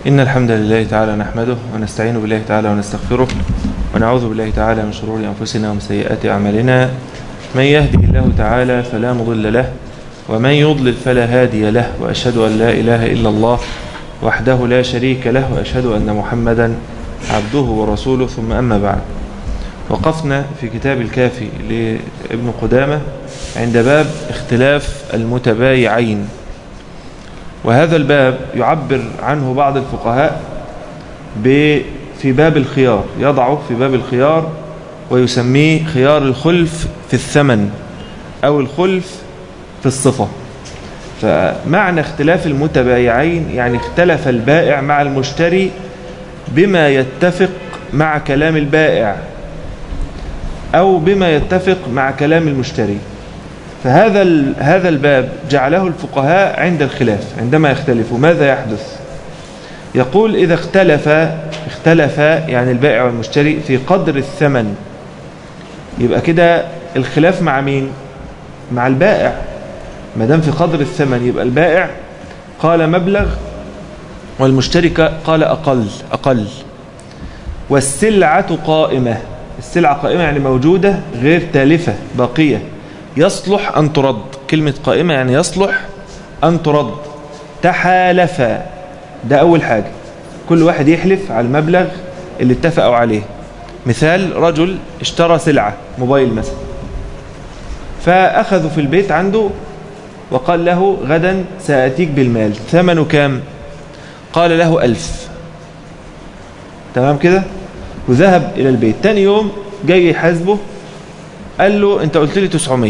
إن الحمد لله تعالى نحمده ونستعين بالله تعالى ونستغفره ونعوذ بالله تعالى من شرور أنفسنا ومن سيئات أعمالنا من يهدي الله تعالى فلا مضل له ومن يضلل فلا هادي له وأشهد أن لا إله إلا الله وحده لا شريك له وأشهد أن محمدا عبده ورسوله ثم أما بعد وقفنا في كتاب الكافي لابن قدامة عند باب اختلاف المتبايعين وهذا الباب يعبر عنه بعض الفقهاء في باب الخيار يضعه في باب الخيار ويسميه خيار الخلف في الثمن أو الخلف في الصفة فمعنى اختلاف المتبايعين يعني اختلف البائع مع المشتري بما يتفق مع كلام البائع أو بما يتفق مع كلام المشتري فهذا هذا الباب جعله الفقهاء عند الخلاف عندما يختلفوا ماذا يحدث يقول إذا اختلف اختلف يعني البائع والمشتري في قدر الثمن يبقى كده الخلاف مع مين مع البائع ما دام في قدر الثمن يبقى البائع قال مبلغ والمشتري قال أقل أقل والسلعة قائمة السلعة قائمة يعني موجودة غير تالفة باقية يصلح أن ترد كلمة قائمة يعني يصلح أن ترد تحالفا ده أول حاجة كل واحد يحلف على المبلغ اللي اتفقوا عليه مثال رجل اشترى سلعة موبايل مثلا فأخذوا في البيت عنده وقال له غدا سأتيك بالمال ثمنه كام قال له ألف تمام كده وذهب إلى البيت تاني يوم جاي يحاسبه قال له أنت قلت لي 900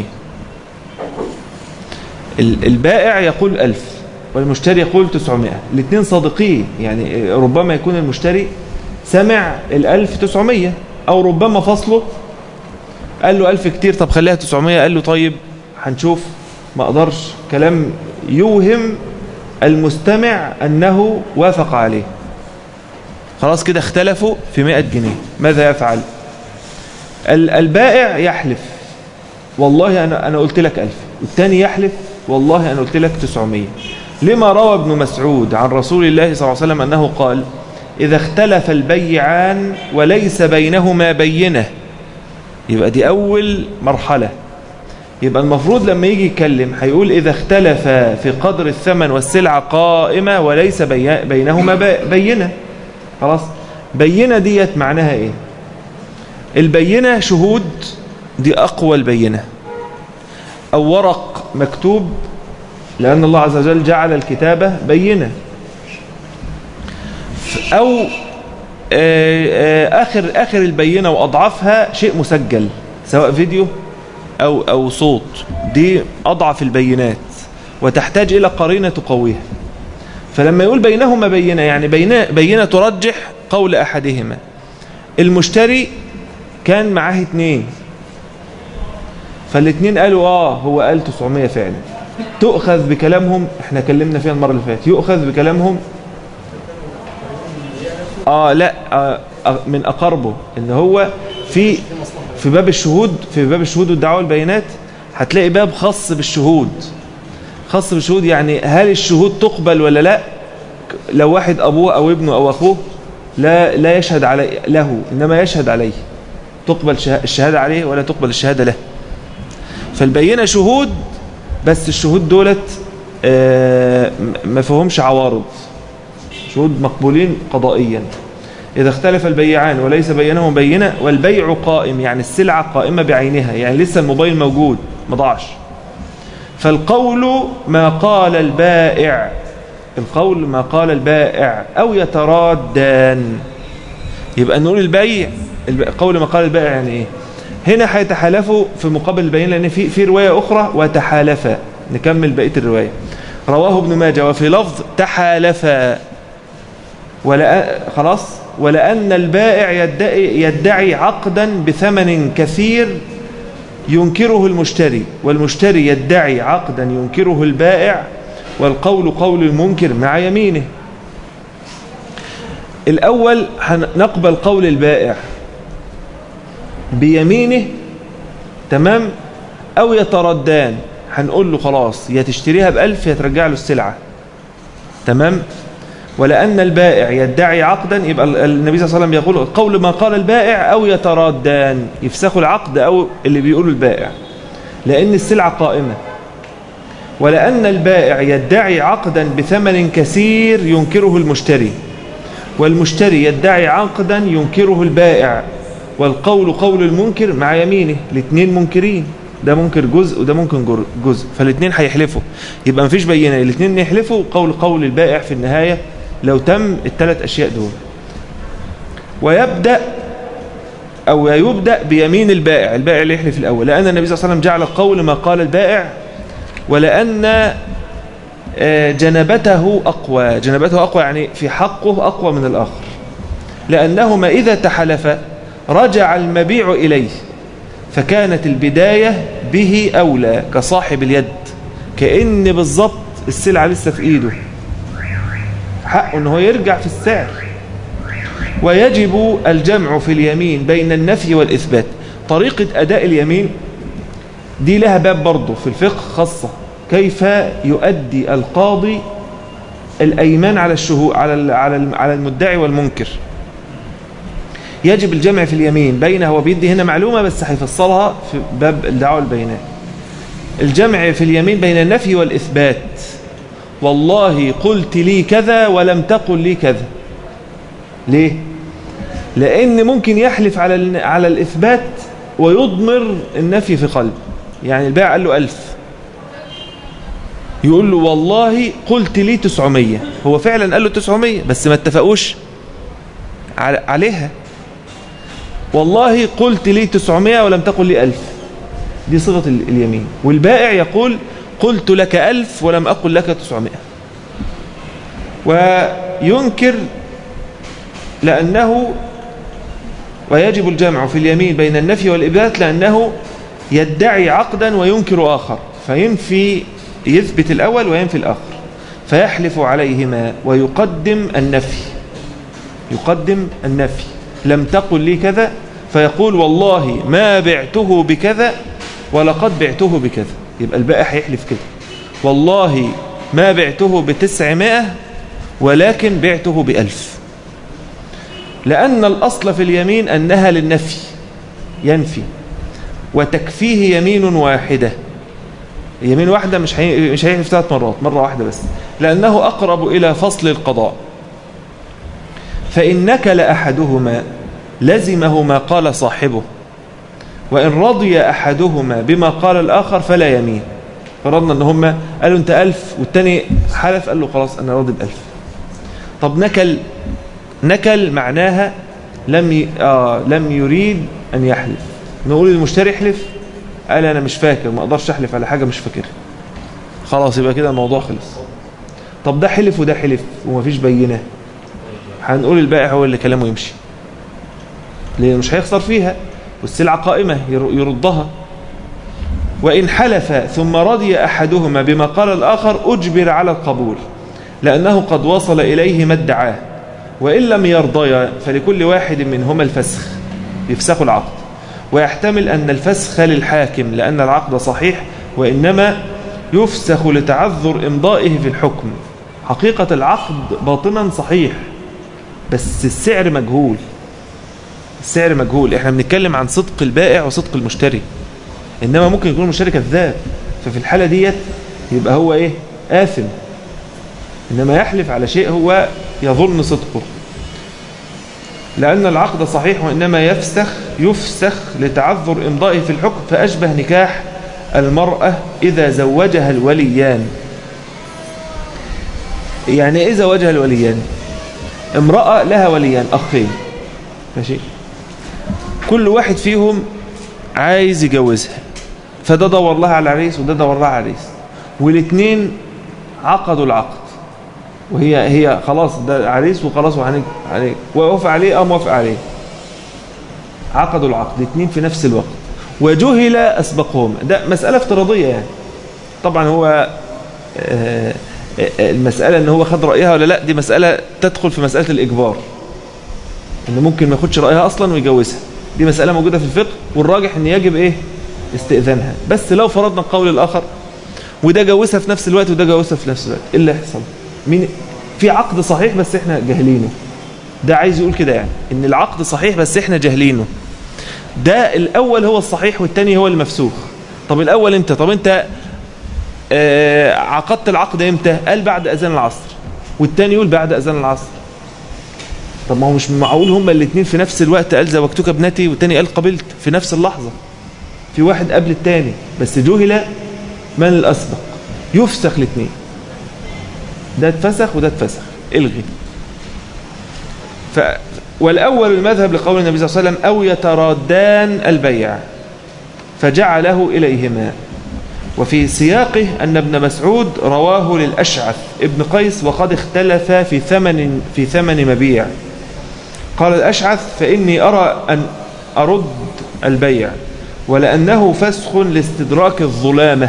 البائع يقول ألف والمشتري يقول 900 الاثنين صادقين يعني ربما يكون المشتري سمع الألف 900 أو ربما فصله قال له ألف كتير طب خليها 900 قال له طيب هنشوف ما أقدرش كلام يوهم المستمع أنه وافق عليه خلاص كده اختلفوا في 100 جنيه ماذا يفعل البائع يحلف والله أنا, أنا قلت لك ألف الثاني يحلف والله أنا قلت لك 900 لما روى ابن مسعود عن رسول الله صلى الله عليه وسلم أنه قال إذا اختلف البيعان وليس بينهما بينة يبقى دي أول مرحلة يبقى المفروض لما يجي يتكلم هيقول إذا اختلف في قدر الثمن والسلعة قائمة وليس بينهما بينة خلاص بينة ديت معناها إيه البينة شهود دي أقوى البينة أو ورق مكتوب لأن الله عز وجل جعل الكتابة بينة أو آخر آخر البينة وأضعفها شيء مسجل سواء فيديو أو, أو صوت دي أضعف البينات وتحتاج إلى قرينة تقويها فلما يقول بينهما بينة يعني بينة, بينة ترجح قول أحدهما المشتري كان معاه اتنين فالاتنين قالوا آه هو قال 900 فعلا تؤخذ بكلامهم احنا كلمنا فيها المرة اللي فاتت يؤخذ بكلامهم آه لا آه من أقربه ان هو في في باب الشهود في باب الشهود والدعوة البينات هتلاقي باب خاص بالشهود خاص بالشهود يعني هل الشهود تقبل ولا لا لو واحد أبوه أو ابنه أو أخوه لا لا يشهد علي له إنما يشهد عليه تقبل الشهادة عليه ولا تقبل الشهادة له فالبينة شهود بس الشهود دولت ما فيهمش عوارض شهود مقبولين قضائيا إذا اختلف البيعان وليس بينهم بينة والبيع قائم يعني السلعة قائمة بعينها يعني لسه الموبايل موجود ما ضاعش فالقول ما قال البائع القول ما قال البائع أو يترادان يبقى نقول البيع قول ما قال البائع يعني إيه هنا هيتحالفوا في مقابل البيان لأن في في رواية أخرى وتحالفا نكمل بقية الرواية رواه ابن ماجه وفي لفظ تحالفا ولا خلاص ولأن البائع يدعي, يدعي عقدا بثمن كثير ينكره المشتري والمشتري يدعي عقدا ينكره البائع والقول قول المنكر مع يمينه الأول نقبل قول البائع بيمينه تمام أو يتردان هنقول له خلاص يا تشتريها بألف يا ترجع له السلعة تمام ولأن البائع يدعي عقدا يبقى النبي صلى الله عليه وسلم يقول قول ما قال البائع أو يترادان يفسخوا العقد أو اللي بيقوله البائع لأن السلعة قائمة ولأن البائع يدعي عقدا بثمن كثير ينكره المشتري والمشتري يدعي عقدا ينكره البائع والقول قول المنكر مع يمينه الاثنين منكرين ده منكر جزء وده ممكن جزء فالاثنين هيحلفوا يبقى مفيش بينه الاثنين يحلفوا قول قول البائع في النهاية لو تم الثلاث أشياء دول ويبدأ أو يبدأ بيمين البائع البائع اللي يحلف الأول لأن النبي صلى الله عليه وسلم جعل القول ما قال البائع ولأن جنبته أقوى جنبته أقوى يعني في حقه أقوى من الآخر لأنهما إذا تحلف رجع المبيع إليه فكانت البداية به أولى كصاحب اليد كأن بالضبط السلعة لسه في إيده حقه أنه يرجع في السعر ويجب الجمع في اليمين بين النفي والإثبات طريقة أداء اليمين دي لها باب برضه في الفقه خاصة كيف يؤدي القاضي الأيمان على الشهود على على على المدعي والمنكر يجب الجمع في اليمين بينه وبيدي هنا معلومة بس هيفصلها في باب الدعوة البينات الجمع في اليمين بين النفي والإثبات والله قلت لي كذا ولم تقل لي كذا ليه لأن ممكن يحلف على على الإثبات ويضمر النفي في قلبه يعني البائع قال له ألف يقول له والله قلت لي تسعمية هو فعلا قال له تسعمية بس ما اتفقوش عليها والله قلت لي تسعمية ولم تقل لي ألف دي صيغة اليمين والبائع يقول قلت لك ألف ولم أقل لك تسعمائة وينكر لأنه ويجب الجمع في اليمين بين النفي والإبات لأنه يدعي عقدا وينكر آخر فينفي يثبت الأول وينفي الآخر فيحلف عليهما ويقدم النفي يقدم النفي لم تقل لي كذا فيقول والله ما بعته بكذا ولقد بعته بكذا يبقى البائع هيحلف كده والله ما بعته بتسعمائة ولكن بعته بألف لأن الأصل في اليمين أنها للنفي ينفي وتكفيه يمين واحدة يمين واحدة مش هي... مش هيحلف ثلاث مرات مرة واحدة بس لأنه أقرب إلى فصل القضاء فإن نكل أحدهما لزمه ما قال صاحبه وإن رضي أحدهما بما قال الآخر فلا يمين فرضنا أن هم قالوا أنت ألف والتاني حلف قال له خلاص أنا راضي بألف طب نكل نكل معناها لم ي... آه لم يريد أن يحلف نقول المشتري يحلف قال أنا مش فاكر ما أقدرش أحلف على حاجة مش فاكرها خلاص يبقى كده الموضوع خلص طب ده حلف وده حلف ومفيش بينة هنقول البائع هو اللي كلامه يمشي لأنه مش هيخسر فيها والسلعة قائمة يردها وإن حلف ثم رضي أحدهما بما قال الآخر أجبر على القبول لأنه قد وصل إليه ما ادعاه وإن لم يرضيا فلكل واحد منهما الفسخ يفسخ العقد ويحتمل أن الفسخ للحاكم لأن العقد صحيح وإنما يفسخ لتعذر إمضائه في الحكم حقيقة العقد باطنا صحيح بس السعر مجهول السعر مجهول احنا بنتكلم عن صدق البائع وصدق المشتري انما ممكن يكون المشتري كذاب ففي الحالة ديت يبقى هو ايه آثم انما يحلف على شيء هو يظن صدقه لأن العقد صحيح وإنما يفسخ يفسخ لتعذر إمضائه في الحكم فأشبه نكاح المرأة إذا زوجها الوليان يعني إيه زوجها الوليان امرأة لها وليان أخين ماشي كل واحد فيهم عايز يجوزها فده دور لها على عريس وده دور لها على عريس والاثنين عقدوا العقد وهي هي خلاص ده عريس وخلاص وهنك عليه ووافق عليه اه موافق عليه عقدوا العقد اثنين في نفس الوقت وجهل اسبقهم ده مسألة افتراضية يعني طبعا هو آه المسألة ان هو خد رأيها ولا لا دي مسألة تدخل في مسألة الإجبار انه ممكن ما ياخدش رأيها اصلا ويجوزها دي مسألة موجودة في الفقه والراجح ان يجب ايه استئذانها بس لو فرضنا القول الاخر وده جوزها في نفس الوقت وده جوزها في نفس الوقت ايه اللي هيحصل مين في عقد صحيح بس احنا جاهلينه ده عايز يقول كده يعني ان العقد صحيح بس احنا جاهلينه ده الاول هو الصحيح والتاني هو المفسوخ طب الاول امتى طب انت آه عقدت العقد امتى قال بعد اذان العصر والتاني يقول بعد اذان العصر طب ما هو مش معقول هما الاثنين في نفس الوقت قال زوجتك ابنتي والتاني قال قبلت في نفس اللحظة في واحد قبل التاني بس جهل من الاسبق يفسخ الاثنين ده اتفسخ وده اتفسخ الغي ف والأول المذهب لقول النبي صلى الله عليه وسلم أو يترادان البيع فجعله إليهما وفي سياقه أن ابن مسعود رواه للأشعث ابن قيس وقد اختلف في ثمن في ثمن مبيع قال الأشعث فإني أرى أن أرد البيع ولأنه فسخ لاستدراك الظلامة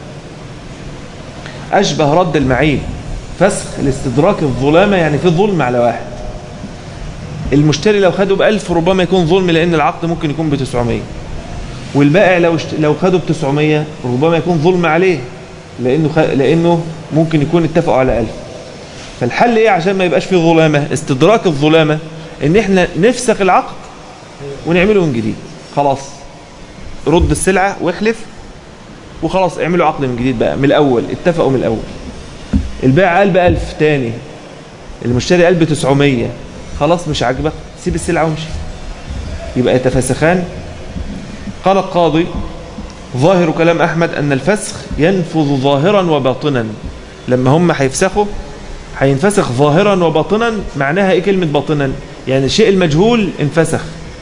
أشبه رد المعين فسخ لاستدراك الظلامة يعني في ظلم على واحد المشتري لو خده بألف ربما يكون ظلم لأن العقد ممكن يكون بتسعمية والبائع لو لو خده بتسعمية ربما يكون ظلم عليه لأنه, خ... لأنه ممكن يكون اتفقوا على ألف فالحل إيه عشان ما يبقاش فيه ظلامة استدراك الظلامة إن إحنا نفسخ العقد ونعمله من جديد خلاص رد السلعة واحلف وخلاص اعملوا عقد من جديد بقى من الأول اتفقوا من الأول البائع قال بألف تاني المشتري قال بتسعمية خلاص مش عاجبك سيب السلعة وامشي يبقى يتفسخان قال القاضي ظاهر كلام أحمد أن الفسخ ينفذ ظاهرا وباطنا لما هم هيفسخوا هينفسخ ظاهرا وباطنا معناها ايه كلمة باطنا يعني الشيء المجهول انفسخ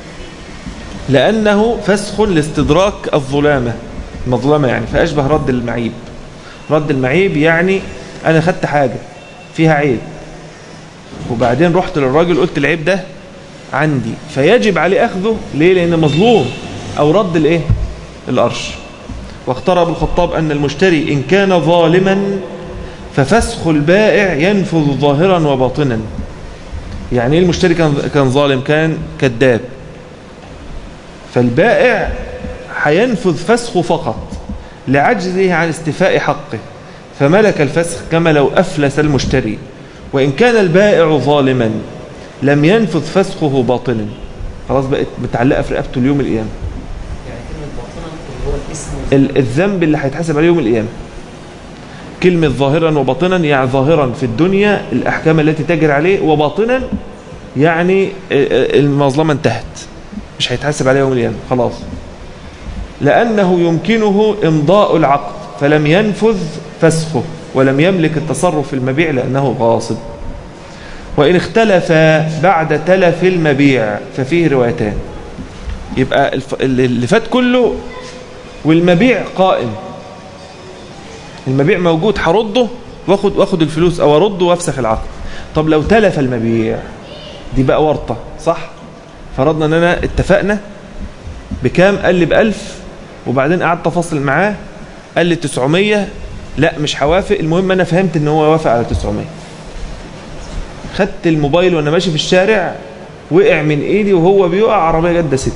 لأنه فسخ لاستدراك الظلامة المظلمة يعني فأشبه رد المعيب رد المعيب يعني أنا خدت حاجة فيها عيب وبعدين رحت للراجل قلت العيب ده عندي فيجب عليه أخذه ليه لأنه مظلوم أو رد الإيه القرش واختار ابو الخطاب أن المشتري إن كان ظالما ففسخ البائع ينفذ ظاهرا وباطنا يعني ايه المشتري كان كان ظالم كان كذاب فالبائع هينفذ فسخه فقط لعجزه عن استيفاء حقه فملك الفسخ كما لو أفلس المشتري وإن كان البائع ظالما لم ينفذ فسخه باطلا خلاص بقت متعلقة في رقبته اليوم القيامة يعني كلمة باطنا اللي هو الاسم الذنب اللي هيتحاسب عليه يوم القيامة كلمة ظاهرا وباطنا يعني ظاهرا في الدنيا الأحكام التي تجري عليه وباطنا يعني المظلمة انتهت مش هيتحاسب عليه يوم القيامة خلاص لأنه يمكنه إمضاء العقد فلم ينفذ فسخه ولم يملك التصرف في المبيع لأنه غاصب وإن اختلف بعد تلف المبيع ففيه روايتان يبقى اللي فات كله والمبيع قائم المبيع موجود هرده واخد واخد الفلوس او ارده وافسخ العقد طب لو تلف المبيع دي بقى ورطه صح فرضنا ان انا اتفقنا بكام قال لي بألف وبعدين قعدت افصل معاه قال لي 900 لا مش هوافق المهم انا فهمت ان هو وافق على 900 خدت الموبايل وانا ماشي في الشارع وقع من ايدي وهو بيقع عربيه جت دسته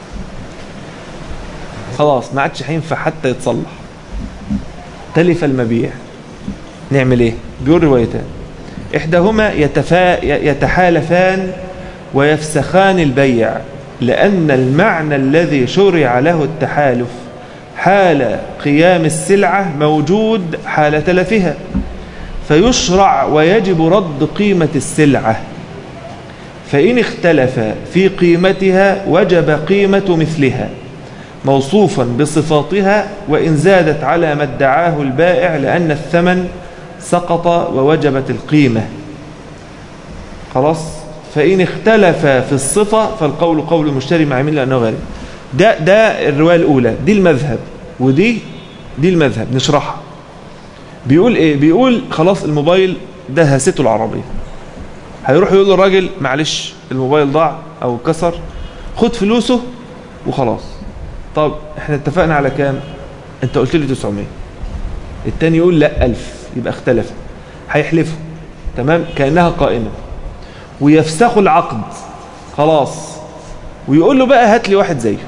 خلاص ما عادش هينفع حتى يتصلح تلف المبيع نعمل ايه بيقول روايتان احداهما يتفا يتحالفان ويفسخان البيع لأن المعنى الذي شرع له التحالف حال قيام السلعة موجود حال تلفها فيشرع ويجب رد قيمة السلعة فإن اختلف في قيمتها وجب قيمة مثلها موصوفا بصفاتها وإن زادت على ما ادعاه البائع لأن الثمن سقط ووجبت القيمة خلاص فإن اختلف في الصفة فالقول قول المشتري مع مين لأنه غريب ده ده الرواية الأولى دي المذهب ودي دي المذهب نشرحها بيقول ايه بيقول خلاص الموبايل ده هسته العربية هيروح يقول للراجل معلش الموبايل ضاع او كسر خد فلوسه وخلاص طب احنا اتفقنا على كام انت قلت لي 900 التاني يقول لا 1000 يبقى اختلف هيحلفوا تمام كأنها قائمة ويفسخوا العقد خلاص ويقول له بقى هات لي واحد زيه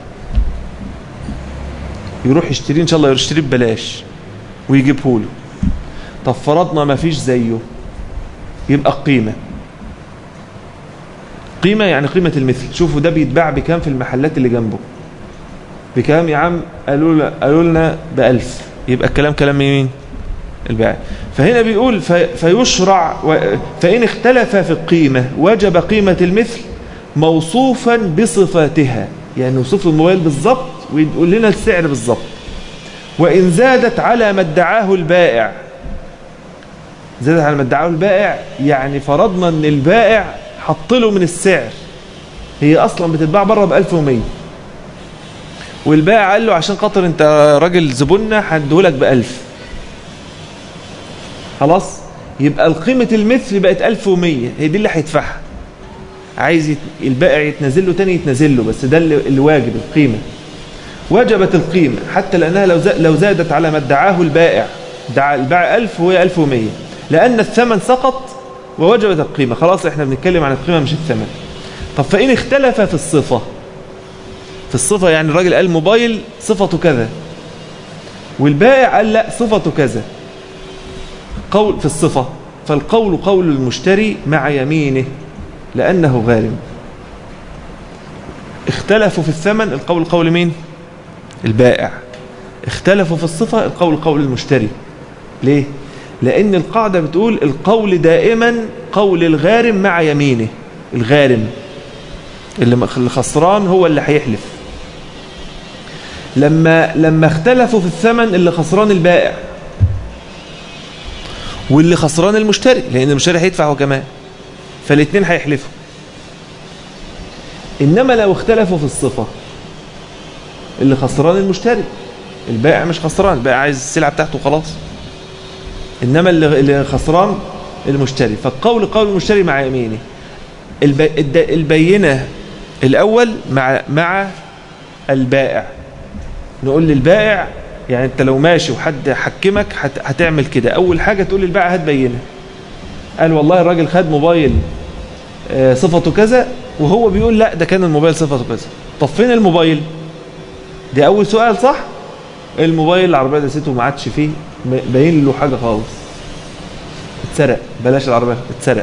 يروح يشتري ان شاء الله يشتري ببلاش ويجيبه له طب فرضنا ما فيش زيه يبقى القيمة قيمة يعني قيمة المثل شوفوا ده بيتباع بكام في المحلات اللي جنبه بكام يا عم قالوا لنا قالوا لنا بألف يبقى الكلام كلام مين البائع فهنا بيقول في فيشرع فإن اختلف في القيمة وجب قيمة المثل موصوفا بصفاتها يعني نوصف الموبايل بالظبط ويقول لنا السعر بالظبط وإن زادت على ما ادعاه البائع زادت على ما ادعاه البائع يعني فرضنا ان البائع حط له من السعر هي اصلا بتتباع بره ب 1100 والبائع قال له عشان خاطر انت راجل زبوننا هديهولك ب 1000 خلاص يبقى القيمة المثل بقت 1100 هي دي اللي هيدفعها عايز يت... البائع يتنزل له تاني يتنزل له بس ده اللي, اللي واجب القيمة وجبت القيمة حتى لأنها لو لو زادت على ما ادعاه البائع دعا البائع 1000 وهي 1100 لأن الثمن سقط ووجبت القيمة خلاص احنا بنتكلم عن القيمة مش الثمن طب فإن اختلف في الصفة في الصفة يعني الراجل قال موبايل صفته كذا والبائع قال لا صفته كذا قول في الصفة فالقول قول المشتري مع يمينه لأنه غارم اختلفوا في الثمن القول قول مين البائع اختلفوا في الصفة القول قول المشتري ليه لأن القاعدة بتقول القول دائما قول الغارم مع يمينه الغارم اللي خسران هو اللي هيحلف لما لما اختلفوا في الثمن اللي خسران البائع واللي خسران المشتري لأن المشتري هيدفع هو كمان فالاثنين هيحلفوا إنما لو اختلفوا في الصفة اللي خسران المشتري البائع مش خسران البائع عايز السلعة بتاعته خلاص إنما اللي خسران المشتري فالقول قول المشتري مع يمينه البينة الأول مع مع البائع نقول للبائع يعني أنت لو ماشي وحد حكمك هتعمل كده أول حاجة تقول للبائع هات بينة قال والله الراجل خد موبايل صفته كذا وهو بيقول لا ده كان الموبايل صفته كذا طب فين الموبايل دي أول سؤال صح الموبايل العربية دسته ما عادش فيه باين له حاجة خالص اتسرق بلاش العربية اتسرق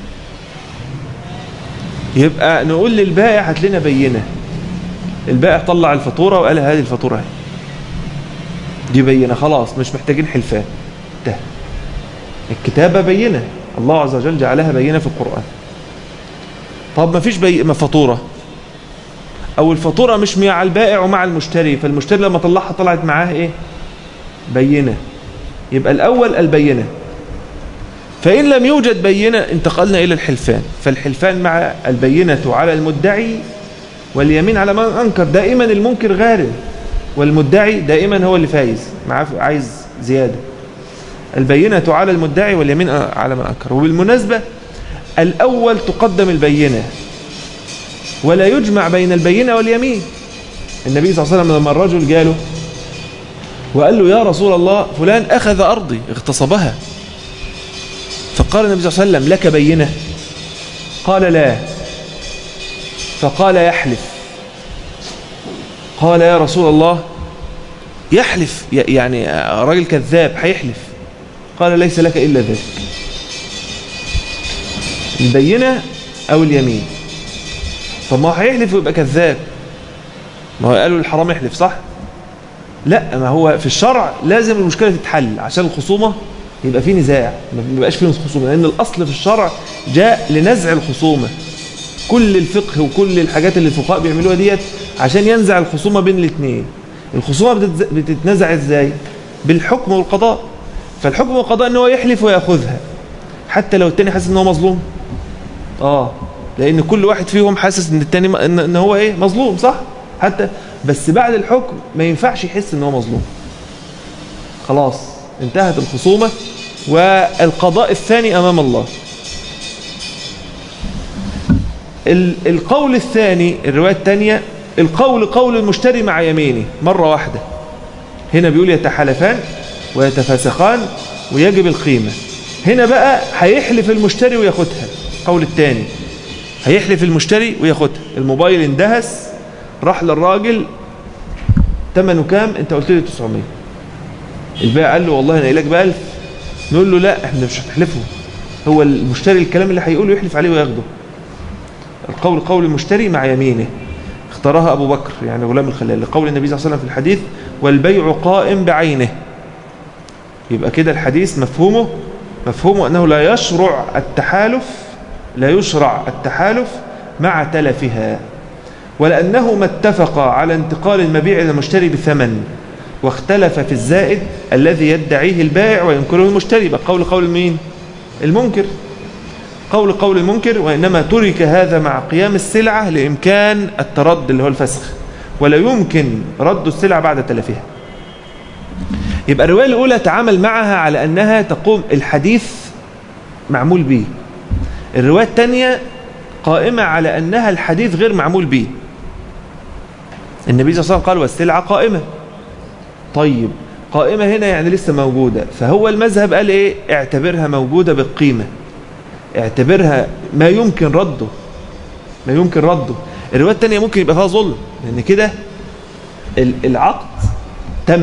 يبقى نقول للبائع هات لنا بينة البائع طلع الفاتورة وقال هذه الفاتورة اهي دي بينة خلاص مش محتاجين حلفان ده الكتابة بينة الله عز وجل جعلها بينة في القرآن طب ما فيش بي... ما فاتورة او الفاتورة مش مع البائع ومع المشتري فالمشتري لما طلعها طلعت معاه ايه بينة يبقى الاول البينة فإن لم يوجد بينة انتقلنا إلى الحلفان فالحلفان مع البينة على المدعي واليمين على من أنكر دائما المنكر غارم والمدعي دائما هو اللي فايز معاه عايز زيادة البينة على المدعي واليمين على من أنكر وبالمناسبة الأول تقدم البينة ولا يجمع بين البينة واليمين النبي صلى الله عليه وسلم لما الرجل جاله وقال له يا رسول الله فلان أخذ أرضي اغتصبها فقال النبي صلى الله عليه وسلم لك بينة قال لا فقال يحلف قال يا رسول الله يحلف يعني راجل كذاب هيحلف قال ليس لك إلا ذلك البينة أو اليمين طب ما هو هيحلف ويبقى كذاب ما هو قالوا الحرام يحلف صح لا ما هو في الشرع لازم المشكلة تتحل عشان الخصومة يبقى في نزاع ما بيبقاش فيه خصومة لأن الأصل في الشرع جاء لنزع الخصومة كل الفقه وكل الحاجات اللي الفقهاء بيعملوها ديت عشان ينزع الخصومة بين الاثنين الخصومة بتتنزع ازاي بالحكم والقضاء فالحكم والقضاء ان هو يحلف ويأخذها حتى لو التاني حاسس ان هو مظلوم اه لان كل واحد فيهم حاسس ان التاني ان هو ايه مظلوم صح حتى بس بعد الحكم ما ينفعش يحس ان هو مظلوم خلاص انتهت الخصومة والقضاء الثاني أمام الله القول الثاني الرواية الثانية القول قول المشتري مع يمينه مرة واحدة هنا بيقول يتحالفان ويتفاسخان ويجب القيمة هنا بقى هيحلف المشتري وياخدها قول الثاني هيحلف المشتري وياخدها الموبايل اندهس راح للراجل ثمنه كام انت قلت لي 900 البائع قال له والله انا لك ب 1000 نقول له لا احنا مش هنحلفه هو المشتري الكلام اللي هيقوله يحلف عليه وياخده القول قول المشتري مع يمينه اختارها أبو بكر يعني غلام الخلال لقول النبي صلى الله عليه وسلم في الحديث والبيع قائم بعينه يبقى كده الحديث مفهومه مفهومه أنه لا يشرع التحالف لا يشرع التحالف مع تلفها ولأنهما اتفقا على انتقال المبيع إلى المشتري بثمن واختلف في الزائد الذي يدعيه البائع وينكره المشتري بقى قول قول مين المنكر قول قول المنكر وإنما ترك هذا مع قيام السلعة لإمكان الترد اللي هو الفسخ ولا يمكن رد السلعة بعد تلفها يبقى الرواية الأولى تعامل معها على أنها تقوم الحديث معمول به الرواية الثانية قائمة على أنها الحديث غير معمول به النبي صلى الله عليه وسلم قال والسلعة قائمة طيب قائمة هنا يعني لسه موجودة فهو المذهب قال ايه اعتبرها موجودة بالقيمة اعتبرها ما يمكن رده ما يمكن رده الرواية التانية ممكن يبقى فيها ظلم لان كده العقد تم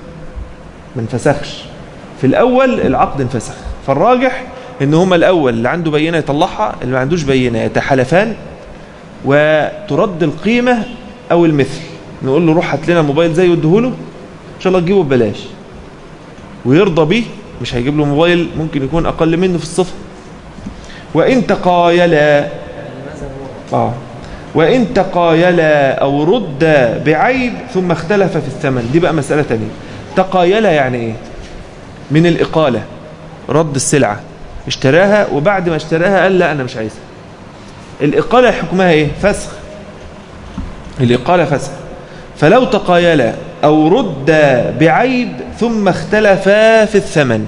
ما انفسخش في الاول العقد انفسخ فالراجح ان هما الاول اللي عنده بينة يطلعها اللي ما عندوش بينة يتحالفان وترد القيمة او المثل نقول له روح هات لنا الموبايل زي واديهوله ان شاء الله تجيبه ببلاش ويرضى بيه مش هيجيب له موبايل ممكن يكون اقل منه في الصفه وان تقايلا اه وان تقايلا او رد بعيب ثم اختلف في الثمن دي بقى مساله ثانيه تقايلا يعني ايه من الاقاله رد السلعه اشتراها وبعد ما اشتراها قال لا انا مش عايزها الاقاله حكمها ايه فسخ الاقاله فسخ فلو تقايلا أو رد بعيب ثم اختلفا في الثمن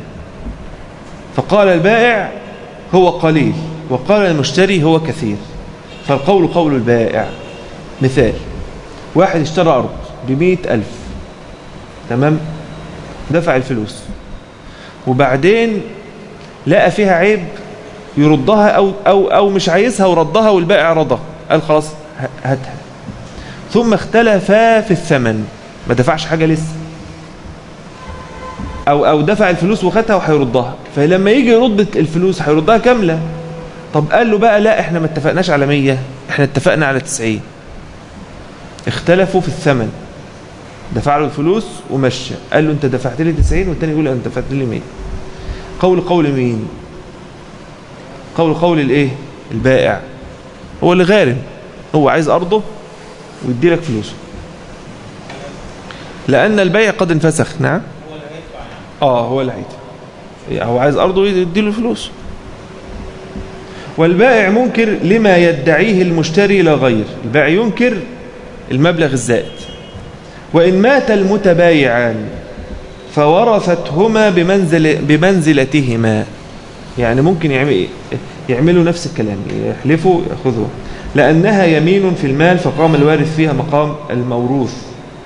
فقال البائع هو قليل وقال المشتري هو كثير فالقول قول البائع مثال واحد اشترى أرض بمئة ألف تمام دفع الفلوس وبعدين لقى فيها عيب يردها أو, أو, أو مش عايزها وردها والبائع رضى قال خلاص هاتها ثم اختلفا في الثمن ما دفعش حاجة لسه أو, أو دفع الفلوس وخدها وهيردها فلما يجي يرد الفلوس هيردها كاملة طب قال له بقى لا احنا ما اتفقناش على 100 احنا اتفقنا على 90 اختلفوا في الثمن دفع له الفلوس ومشى قال له انت دفعت لي 90 والتاني يقول انت دفعت لي 100 قول قول مين قول قول الايه البائع هو اللي غارم هو عايز ارضه ويدي لك فلوسه لأن البيع قد انفسخ نعم اه هو اللي هيدفع هو عايز أرضه يدي له فلوس والبائع منكر لما يدعيه المشتري لا غير البائع ينكر المبلغ الزائد وإن مات المتبايعان فورثتهما بمنزل بمنزلتهما يعني ممكن يعمل يعملوا نفس الكلام يحلفوا يأخذوا لأنها يمين في المال فقام الوارث فيها مقام الموروث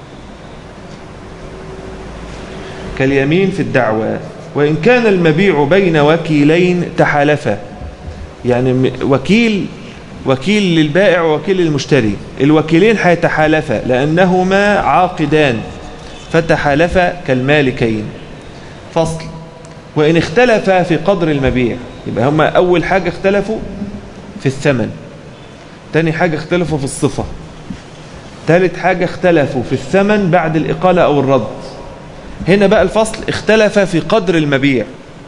كاليمين في الدعوة وإن كان المبيع بين وكيلين تحالفا يعني وكيل وكيل للبائع ووكيل للمشتري الوكيلين هيتحالفا لأنهما عاقدان فتحالفا كالمالكين فصل وإن اختلفا في قدر المبيع يبقى هما أول حاجة اختلفوا في الثمن تاني حاجة اختلفوا في الصفة ثالث حاجة اختلفوا في الثمن بعد الإقالة أو الرد هنا بقى الفصل اختلف في قدر المبيع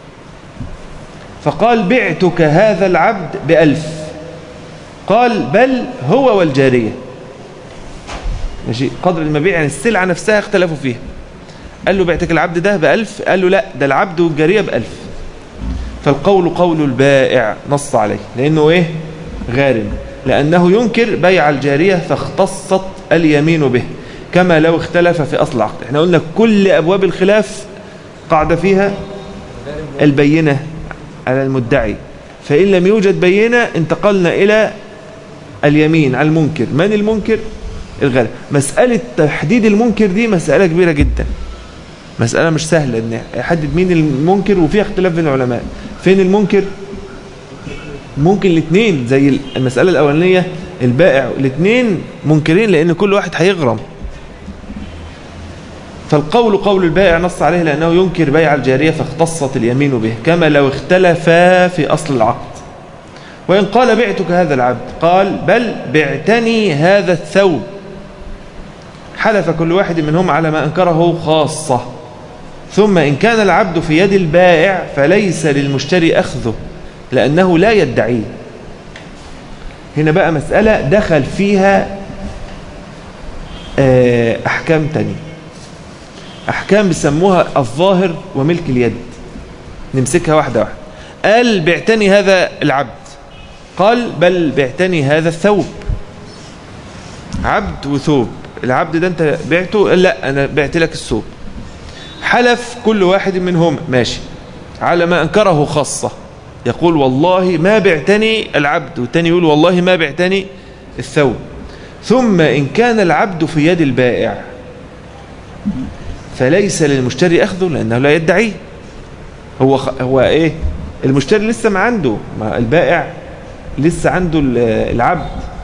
فقال بعتك هذا العبد بألف قال بل هو والجارية ماشي قدر المبيع يعني السلعة نفسها اختلفوا فيها قال له بعتك العبد ده بألف قال له لا ده العبد والجارية بألف فالقول قول البائع نص عليه لأنه ايه غارم لأنه ينكر بيع الجارية فاختصت اليمين به كما لو اختلف في أصل العقد احنا قلنا كل أبواب الخلاف قاعدة فيها البينة على المدعي فإن لم يوجد بينة انتقلنا إلى اليمين على المنكر من المنكر الغالب مسألة تحديد المنكر دي مسألة كبيرة جدا مسألة مش سهلة ان يحدد مين المنكر وفيها اختلاف بين العلماء فين المنكر ممكن الاثنين زي المسألة الأولانية البائع الاثنين منكرين لأن كل واحد هيغرم فالقول قول البائع نص عليه لأنه ينكر بيع الجارية فاختصت اليمين به كما لو اختلفا في أصل العقد وإن قال بعتك هذا العبد قال بل بعتني هذا الثوب حلف كل واحد منهم على ما أنكره خاصة ثم إن كان العبد في يد البائع فليس للمشتري أخذه لأنه لا يدعيه هنا بقى مسألة دخل فيها آه، أحكام تانية أحكام بيسموها الظاهر وملك اليد نمسكها واحدة واحدة قال بعتني هذا العبد قال بل بعتني هذا الثوب عبد وثوب العبد ده انت بعته لا انا بعت لك الثوب حلف كل واحد منهم ماشي على ما انكره خاصة يقول والله ما بعتني العبد والتاني يقول والله ما بعتني الثوب ثم إن كان العبد في يد البائع فليس للمشتري أخذه لأنه لا يدعيه هو خ... هو إيه المشتري لسه ما عنده ما البائع لسه عنده ال- العبد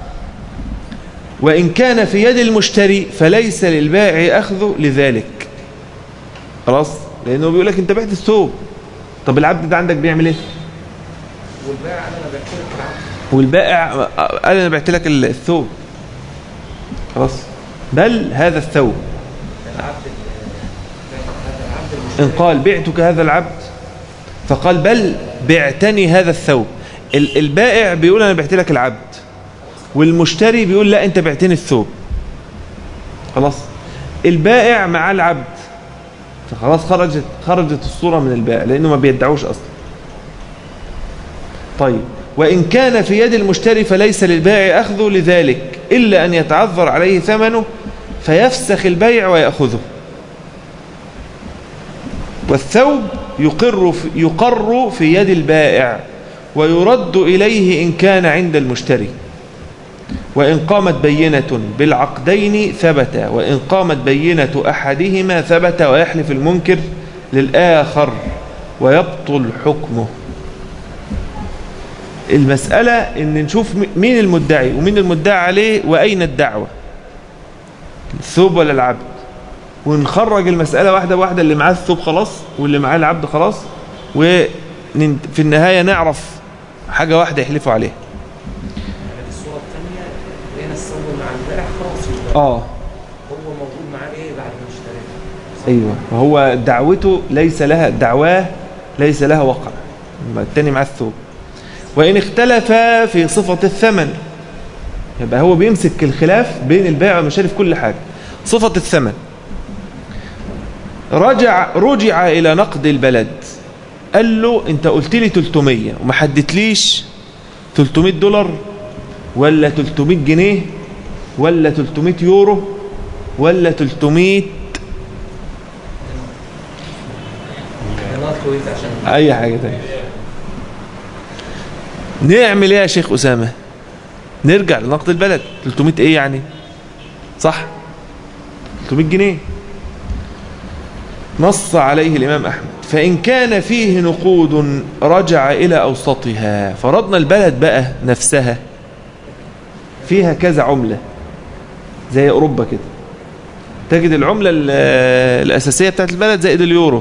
وإن كان في يد المشتري فليس للبائع أخذه لذلك خلاص لأنه بيقول لك أنت بعت الثوب طب العبد ده عندك بيعمل إيه والبائع قال انا بعت لك العبد والبائع قال أنا بعت لك الثوب خلاص بل هذا الثوب العبد ال- هذا العبد إن المشتري قال بعتك هذا العبد فقال بل بعتني هذا الثوب ال- البائع بيقول أنا بعت لك العبد والمشتري بيقول لا أنت بعتني الثوب خلاص البائع مع العبد فخلاص خرجت خرجت الصورة من البائع لأنه ما بيدعوش أصلا طيب وإن كان في يد المشتري فليس للبائع أخذه لذلك إلا أن يتعذر عليه ثمنه فيفسخ البيع ويأخذه والثوب يقر في, يقر في يد البائع ويرد إليه إن كان عند المشتري وإن قامت بينة بالعقدين ثبت وإن قامت بينة أحدهما ثبت ويحلف المنكر للآخر ويبطل حكمه المسألة إن نشوف مين المدعي ومين المدعي عليه وأين الدعوة الثوب ولا العبد ونخرج المسألة واحدة واحدة اللي معاه الثوب خلاص واللي معاه العبد خلاص وفي النهاية نعرف حاجة واحدة يحلفوا عليها يعني في الصورة الثانية لقينا الثوب مع البائع خلاص يبقى آه هو موجود معاه ايه بعد ما اشتراه أيوة فهو دعوته ليس لها دعواه ليس لها وقع التاني مع الثوب وإن اختلف في صفة الثمن يبقى هو بيمسك الخلاف بين البائع والمشتري في كل حاجة صفة الثمن رجع رجع إلى نقد البلد قال له أنت قلت لي 300 وما حددتليش 300 دولار ولا 300 جنيه ولا 300 يورو ولا 300 دينار كويت عشان اي حاجه تانية نعمل ايه يا شيخ اسامه نرجع لنقد البلد 300 ايه يعني صح 300 جنيه نص عليه الامام احمد فان كان فيه نقود رجع الى اوسطها فرضنا البلد بقى نفسها فيها كذا عمله زي اوروبا كده تجد العمله ال- الاساسيه بتاعت البلد زائد اليورو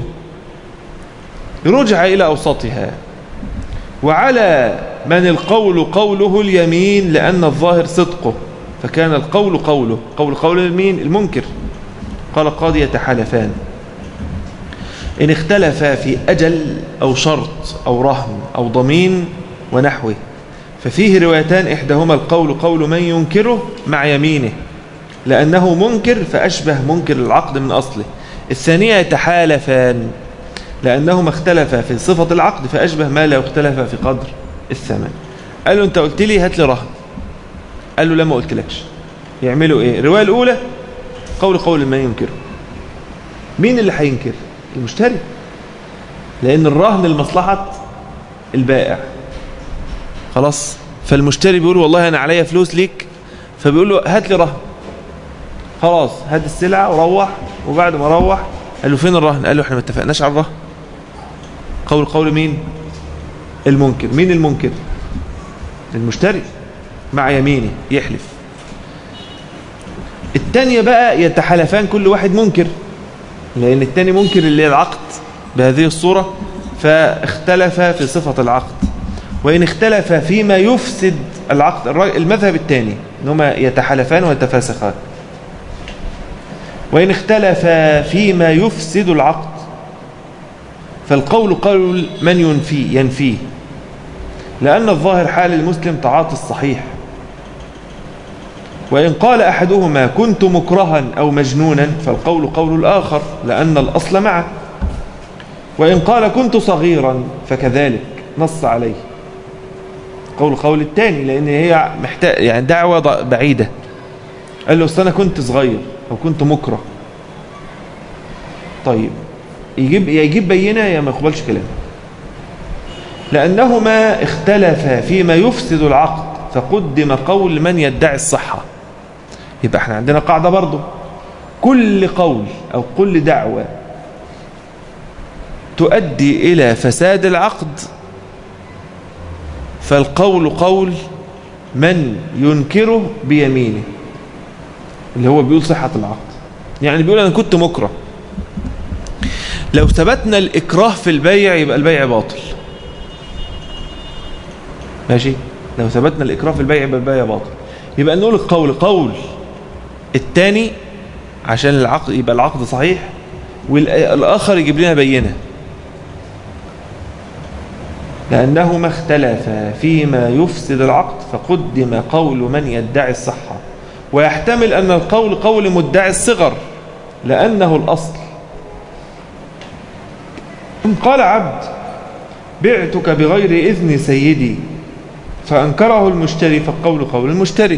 رجع إلى أوسطها وعلى من القول قوله اليمين لأن الظاهر صدقه فكان القول قوله قول قول اليمين المنكر قال قاضي يتحالفان إن اختلفا في أجل أو شرط أو رهن أو ضمين ونحوه ففيه روايتان إحداهما القول قول من ينكره مع يمينه لأنه منكر فأشبه منكر العقد من أصله الثانية يتحالفان لأنهما اختلفا في صفة العقد فأشبه ما لو اختلف في قدر الثمن قال له أنت قلت لي هات لي رهن قال له لا ما قلتلكش يعملوا إيه الرواية الأولى قول قول من ينكره مين اللي هينكر المشتري لأن الرهن لمصلحة البائع خلاص فالمشتري بيقول والله أنا عليا فلوس ليك فبيقول له هات لي رهن خلاص هات السلعة وروح وبعد ما روح قال له فين الرهن قال له احنا ما اتفقناش على الرهن قول قول مين المنكر مين المنكر المشتري مع يمينه يحلف التانية بقى يتحالفان كل واحد منكر لأن التاني منكر اللي العقد بهذه الصورة فاختلف في صفة العقد وإن اختلف فيما يفسد العقد المذهب الثاني أنهما يتحالفان ويتفاسخان وإن اختلف فيما يفسد العقد فالقول قول من ينفي ينفيه لأن الظاهر حال المسلم تعاطي الصحيح وإن قال أحدهما كنت مكرها أو مجنونا فالقول قول الآخر لأن الأصل معه وإن قال كنت صغيرا فكذلك نص عليه قول قول الثاني لأن هي محتاج يعني دعوة بعيدة قال له أنا كنت صغير أو كنت مكره طيب يجيب يا يجيب بينة يا ما يقبلش كلام لأنهما اختلفا فيما يفسد العقد فقدم قول من يدعي الصحة يبقى احنا عندنا قاعدة برضو كل قول أو كل دعوة تؤدي إلى فساد العقد فالقول قول من ينكره بيمينه اللي هو بيقول صحة العقد يعني بيقول أنا كنت مكره لو ثبتنا الإكراه في البيع يبقى البيع باطل ماشي لو ثبتنا الإكراه في البيع يبقى البيع باطل يبقى نقول القول قول الثاني عشان العقد يبقى العقد صحيح والآخر يجيب لنا بينه لأنهما اختلفا فيما يفسد العقد فقدم قول من يدعي الصحة ويحتمل أن القول قول مدعي الصغر لأنه الأصل إن قال عبد بعتك بغير إذن سيدي فأنكره المشتري فالقول قول المشتري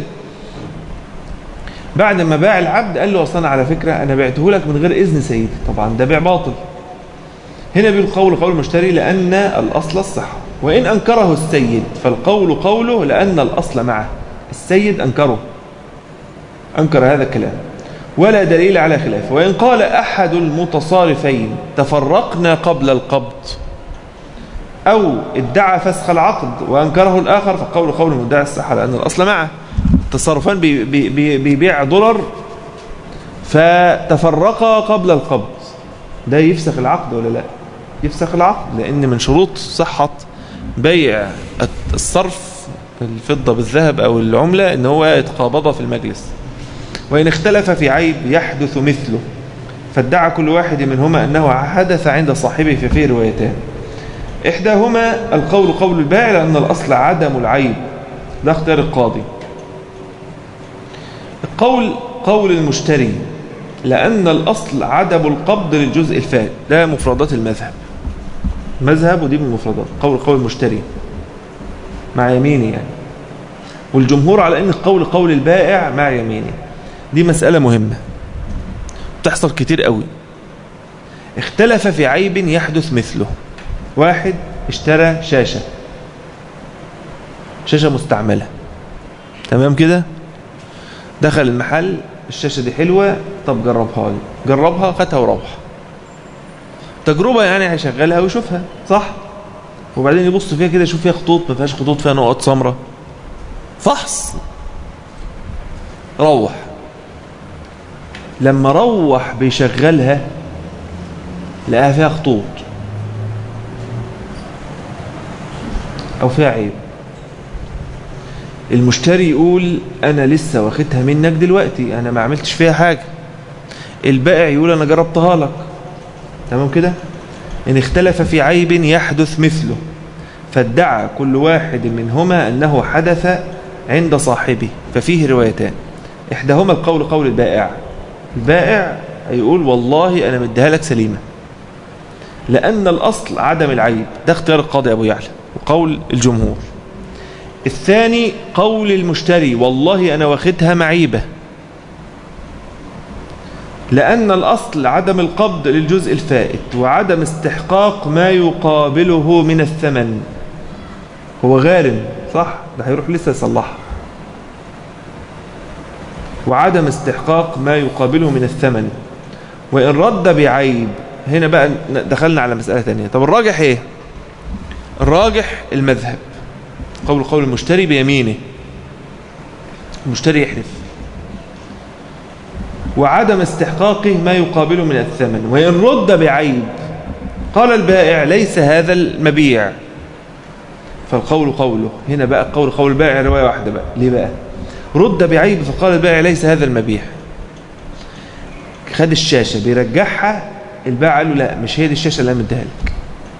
بعد ما باع العبد قال له أصلا على فكرة أنا بعته لك من غير إذن سيدي طبعا ده بيع باطل هنا بيقول قول قول المشتري لأن الأصل الصحة وإن أنكره السيد فالقول قوله لأن الأصل معه السيد أنكره أنكر هذا الكلام ولا دليل على خلافه وإن قال أحد المتصارفين تفرقنا قبل القبض أو ادعى فسخ العقد وأنكره الآخر فقول قول مدعي الصحة لأن الأصل معه التصرفان بيبيع دولار فتفرقا قبل القبض ده يفسخ العقد ولا لا يفسخ العقد لأن من شروط صحة بيع الصرف الفضة بالذهب أو العملة إن هو يتقابضها في المجلس وإن اختلف في عيب يحدث مثله فادعى كل واحد منهما أنه حدث عند صاحبه في فيه روايتان إحداهما القول قول البائع لأن الأصل عدم العيب ده اختيار القاضي القول قول المشتري لأن الأصل عدم القبض للجزء الفائت ده مفردات المذهب مذهب ودي من المفردات قول قول المشتري مع يميني يعني والجمهور على أن القول قول البائع مع يميني دي مسألة مهمة بتحصل كتير قوي اختلف في عيب يحدث مثله واحد اشترى شاشة شاشة مستعملة تمام كده دخل المحل الشاشة دي حلوة طب جربها لي جربها خدها وروح تجربة يعني هيشغلها ويشوفها صح وبعدين يبص فيها كده يشوف فيها خطوط ما فيهاش خطوط فيها نقط سمراء فحص روح لما روح بيشغلها لقاها فيها خطوط او فيها عيب المشتري يقول انا لسه واخدها منك دلوقتي انا ما عملتش فيها حاجة البائع يقول انا جربتها لك تمام كده ان اختلف في عيب يحدث مثله فادعى كل واحد منهما انه حدث عند صاحبه ففيه روايتان احداهما القول قول البائع البائع يقول والله انا مديها لك سليمة لان الاصل عدم العيب ده اختيار القاضي ابو يعلى وقول الجمهور الثاني قول المشتري والله أنا واخدها معيبة لأن الأصل عدم القبض للجزء الفائت وعدم استحقاق ما يقابله من الثمن هو غارم صح ده هيروح لسه يصلحها وعدم استحقاق ما يقابله من الثمن وإن رد بعيب هنا بقى دخلنا على مسألة ثانية طب الراجح ايه الراجح المذهب قول قول المشتري بيمينه المشتري يحلف وعدم استحقاقه ما يقابله من الثمن وإن رد بعيب قال البائع ليس هذا المبيع فالقول قوله هنا بقى قول قول البائع رواية واحدة بقى ليه بقى رد بعيب فقال البائع ليس هذا المبيع خد الشاشة بيرجعها البائع قال له لا مش هي دي الشاشة اللي انا مديها لك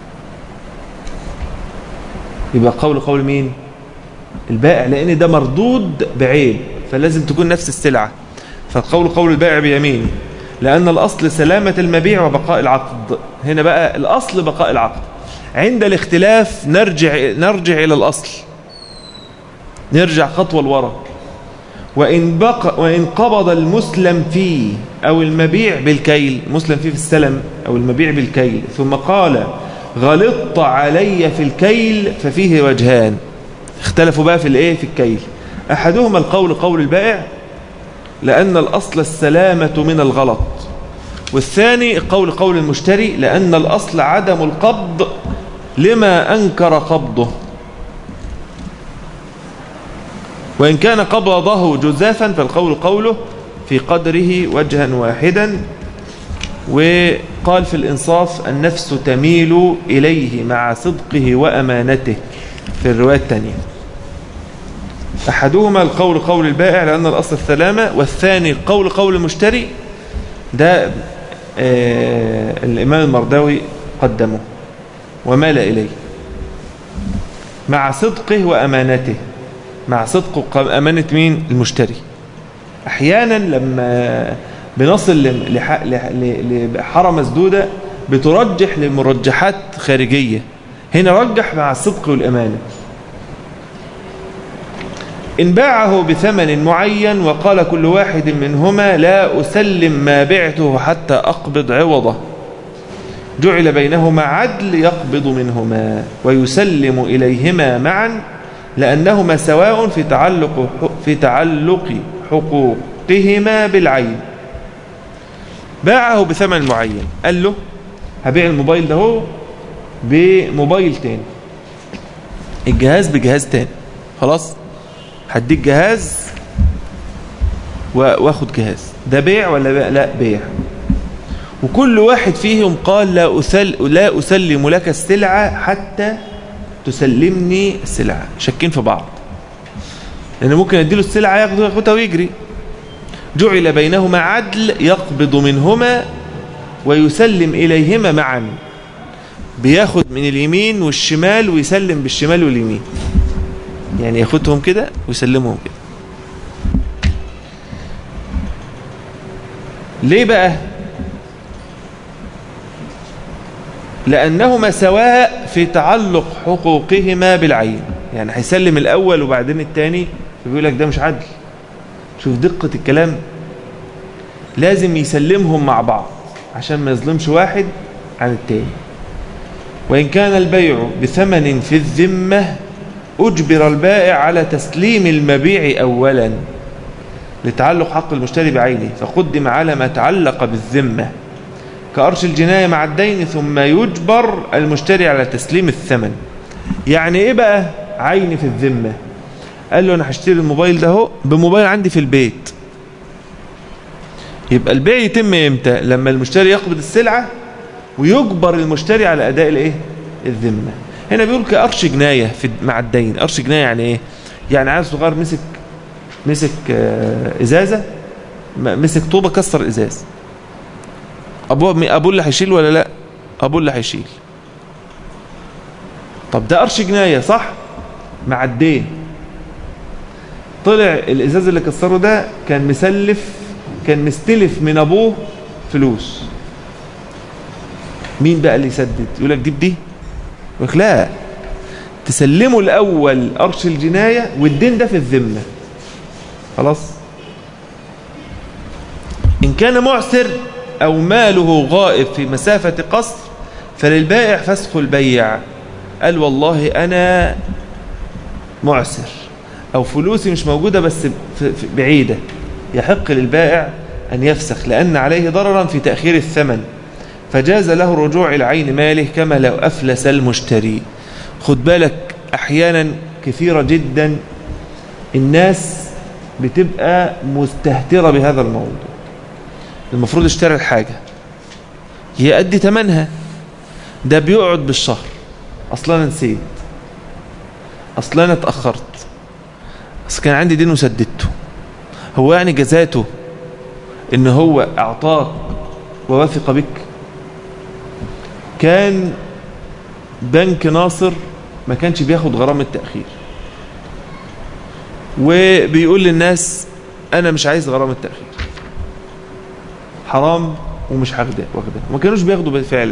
يبقى قول قول مين البائع لان ده مردود بعيب فلازم تكون نفس السلعة فالقول قول البائع بيمينه لأن الأصل سلامة المبيع وبقاء العقد هنا بقى الأصل بقاء العقد عند الاختلاف نرجع نرجع إلى الأصل نرجع خطوة لورا وإن, بقى وإن قبض المسلم فيه أو المبيع بالكيل مسلم فيه في السلم أو المبيع بالكيل ثم قال غلطت علي في الكيل ففيه وجهان اختلفوا بقى في الايه في الكيل أحدهما القول قول البائع لأن الأصل السلامة من الغلط والثاني قول قول المشتري لأن الأصل عدم القبض لما أنكر قبضه وإن كان قبضه جزافا فالقول قوله في قدره وجها واحدا وقال في الإنصاف النفس تميل إليه مع صدقه وأمانته في الرواية الثانية أحدهما القول قول البائع لأن الأصل السلامة والثاني قول قول المشتري ده آه الإمام المرداوي قدمه ومال إليه مع صدقه وأمانته مع صدق أمانة مين المشتري أحيانا لما بنصل لحارة مسدودة بترجح لمرجحات خارجية هنا رجح مع الصدق والأمانة إن باعه بثمن معين وقال كل واحد منهما لا أسلم ما بعته حتى أقبض عوضه جعل بينهما عدل يقبض منهما ويسلم إليهما معا لأنهما سواء في تعلق في تعلق حقوقهما بالعين باعه بثمن معين قال له هبيع الموبايل ده هو بموبايل تاني الجهاز بجهاز تاني خلاص هديك جهاز واخد جهاز ده بيع ولا بيع لا بيع وكل واحد فيهم قال لا, أسل لا أسلم لك السلعة حتى تسلمني السلعة شاكين في بعض لأن ممكن أديله السلعة ياخده ياخدها ويجري جعل بينهما عدل يقبض منهما ويسلم إليهما معا بياخد من اليمين والشمال ويسلم بالشمال واليمين يعني ياخدهم كده ويسلمهم كده ليه بقى لأنهما سواء في تعلق حقوقهما بالعين يعني هيسلم الأول وبعدين الثاني فبيقول لك ده مش عدل شوف دقة الكلام لازم يسلمهم مع بعض عشان ما يظلمش واحد عن التاني وإن كان البيع بثمن في الذمة أجبر البائع على تسليم المبيع أولا لتعلق حق المشتري بعينه فقدم على ما تعلق بالذمة كأرش الجناية مع الدين ثم يجبر المشتري على تسليم الثمن يعني إيه بقى عيني في الذمة قال له أنا هشتري الموبايل ده هو بموبايل عندي في البيت يبقى البيع يتم امتى لما المشتري يقبض السلعة ويجبر المشتري على أداء الايه الذمة هنا بيقول كأرش جناية في مع الدين أرش جناية يعني ايه يعني عيل صغير مسك مسك ازازة مسك طوبة كسر الازاز ابوه ابوه اللي هيشيل ولا لا ابوه اللي هيشيل طب ده قرش جناية صح مع الدين طلع الازاز اللي كسره ده كان مسلف كان مستلف من ابوه فلوس مين بقى اللي يسدد يقول لك دي بدي يقول لا تسلمه الاول قرش الجناية والدين ده في الذمة خلاص ان كان معسر أو ماله غائب في مسافة قصر فللبائع فسخ البيع قال والله أنا معسر أو فلوسي مش موجودة بس بعيدة يحق للبائع أن يفسخ لأن عليه ضررا في تأخير الثمن فجاز له رجوع العين ماله كما لو أفلس المشتري خد بالك أحيانا كثيرة جدا الناس بتبقى مستهترة بهذا الموضوع المفروض اشتري الحاجة يأدي تمنها ده بيقعد بالشهر اصلا انا نسيت اصلا انا اتأخرت اصل كان عندي دين وسددته هو يعني جزاته ان هو اعطاك ووثق بك كان بنك ناصر ما كانش بياخد غرامة تأخير وبيقول للناس انا مش عايز غرامة تأخير حرام ومش هاخدها واخدها ما كانوش بياخدوا فعلا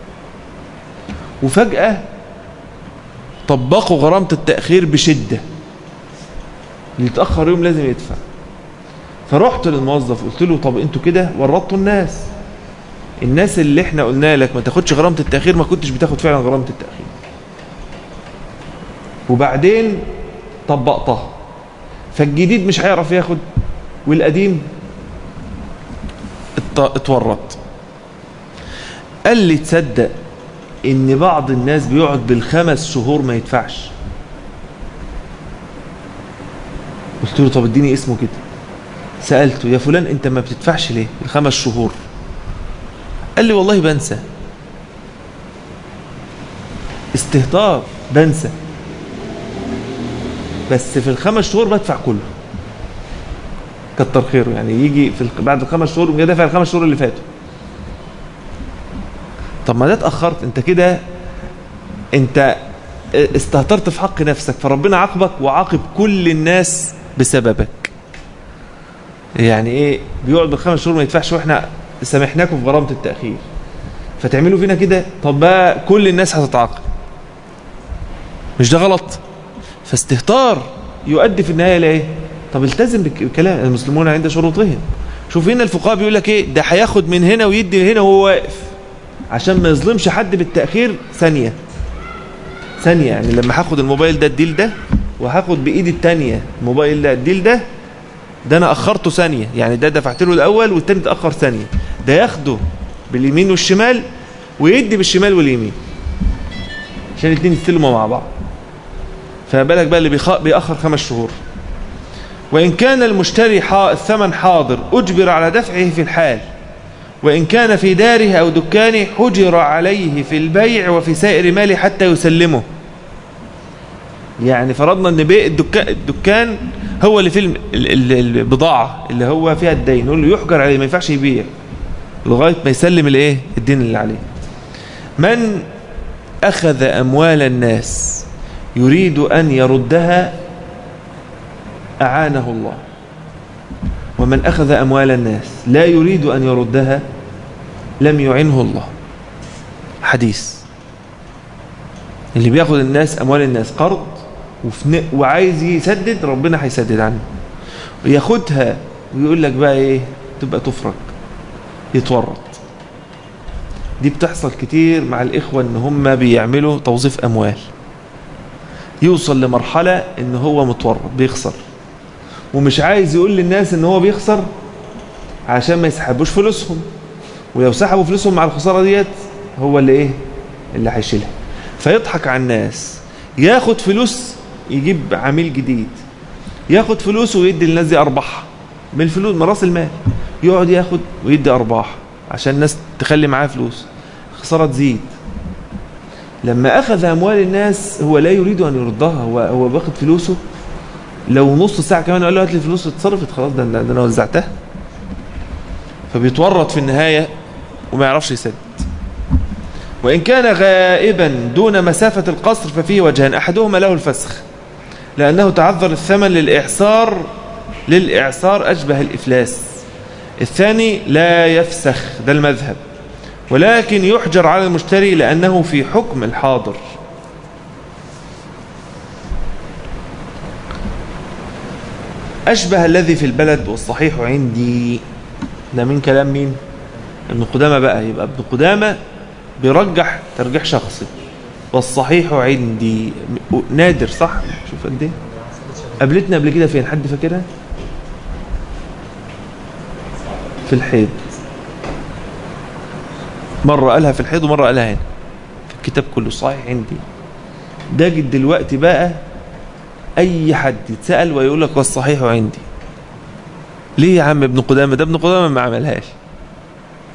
وفجأة طبقوا غرامة التأخير بشدة اللي يتأخر يوم لازم يدفع فرحت للموظف قلت له طب انتوا كده ورطتوا الناس الناس اللي احنا قلنا لك ما تاخدش غرامة التأخير ما كنتش بتاخد فعلا غرامة التأخير وبعدين طبقتها فالجديد مش هيعرف ياخد والقديم اتورط قال لي تصدق ان بعض الناس بيقعد بالخمس شهور ما يدفعش قلت له طب اديني اسمه كده سألته يا فلان انت ما بتدفعش ليه الخمس شهور قال لي والله بنسى استهتار بنسى بس في الخمس شهور بدفع كله كتر خيره يعني يجي في بعد الخمس شهور يجي دافع الخمس شهور اللي فاتوا طب ما ده اتأخرت انت كده انت استهترت في حق نفسك فربنا عاقبك وعاقب كل الناس بسببك يعني ايه بيقعد بالخمس شهور ما يدفعش واحنا سامحناكم في غرامة التأخير فتعملوا فينا كده طب بقى كل الناس هتتعاقب مش ده غلط فاستهتار يؤدي في النهاية لايه طب التزم بكلام المسلمون عند شروطهم شوف هنا الفقهاء بيقول لك ايه ده هياخد من هنا ويدي هنا وهو واقف عشان ما يظلمش حد بالتأخير ثانية ثانية يعني لما هاخد الموبايل ده الديل ده وهاخد بإيدي التانية الموبايل ده الديل ده ده أنا أخرته ثانية يعني ده دفعت له الأول والتاني تأخر ثانية ده ياخده باليمين والشمال ويدي بالشمال واليمين عشان الاثنين يستلموا مع بعض فما بالك بقى اللي بيأخر خمس شهور وإن كان المشتري الثمن حاضر أجبر على دفعه في الحال وإن كان في داره أو دكانه حجر عليه في البيع وفي سائر ماله حتى يسلمه يعني فرضنا أن بيع الدكان, الدكان هو اللي في البضاعة اللي هو فيها الدين يقول له يحجر عليه ما ينفعش يبيع لغاية ما يسلم الايه الدين اللي عليه من أخذ أموال الناس يريد أن يردها أعانه الله ومن أخذ أموال الناس لا يريد أن يردها لم يعنه الله حديث اللي بياخد الناس أموال الناس قرض وعايز يسدد ربنا هيسدد عنه وياخدها ويقول لك بقى ايه تبقى تفرج يتورط دي بتحصل كتير مع الإخوة ان هم بيعملوا توظيف أموال يوصل لمرحلة ان هو متورط بيخسر ومش عايز يقول للناس ان هو بيخسر عشان ما يسحبوش فلوسهم ولو سحبوا فلوسهم مع الخسارة ديت هو اللي ايه اللي هيشيلها فيضحك على الناس ياخد فلوس يجيب عميل جديد ياخد فلوس ويدي للناس دي ارباحها من الفلوس من راس المال يقعد ياخد ويدي ارباح عشان الناس تخلي معاه فلوس خسارة تزيد لما أخذ أموال الناس هو لا يريد أن يردها هو هو باخد فلوسه لو نص ساعة كمان قال له هات لي الفلوس اتصرفت خلاص ده, ده أنا وزعتها فبيتورط في النهاية وما يعرفش يسدد وإن كان غائبا دون مسافة القصر ففيه وجهان أحدهما له الفسخ لأنه تعذر الثمن للإعصار للإعصار أشبه الإفلاس الثاني لا يفسخ ده المذهب ولكن يحجر على المشتري لأنه في حكم الحاضر أشبه الذي في البلد والصحيح عندي ده من كلام مين ابن قدامة بقى يبقى ابن قدامة بيرجح ترجيح شخصي والصحيح عندي نادر صح شوف قد ايه قابلتنا قبل كده فين حد فاكرها في الحيض مرة قالها في الحيض ومرة قالها هنا في الكتاب كله صحيح عندي ده دلوقتي بقى اي حد يتسأل ويقول لك والصحيح عندي ليه يا عم ابن قدامة ده ابن قدامة ما عملهاش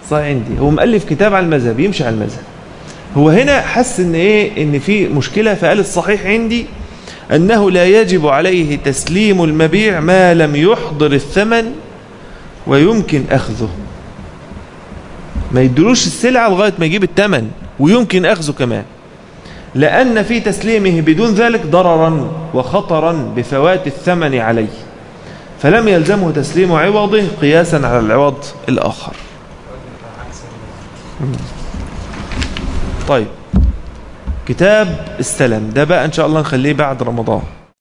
صحيح عندي هو مؤلف كتاب على المذهب يمشي على المذهب هو هنا حس ان ايه ان في مشكلة فقال الصحيح عندي انه لا يجب عليه تسليم المبيع ما لم يحضر الثمن ويمكن اخذه ما يدلوش السلعة لغاية ما يجيب الثمن ويمكن اخذه كمان لأن في تسليمه بدون ذلك ضررا وخطرا بفوات الثمن عليه فلم يلزمه تسليم عوضه قياسا على العوض الآخر طيب كتاب السلم ده بقى إن شاء الله نخليه بعد رمضان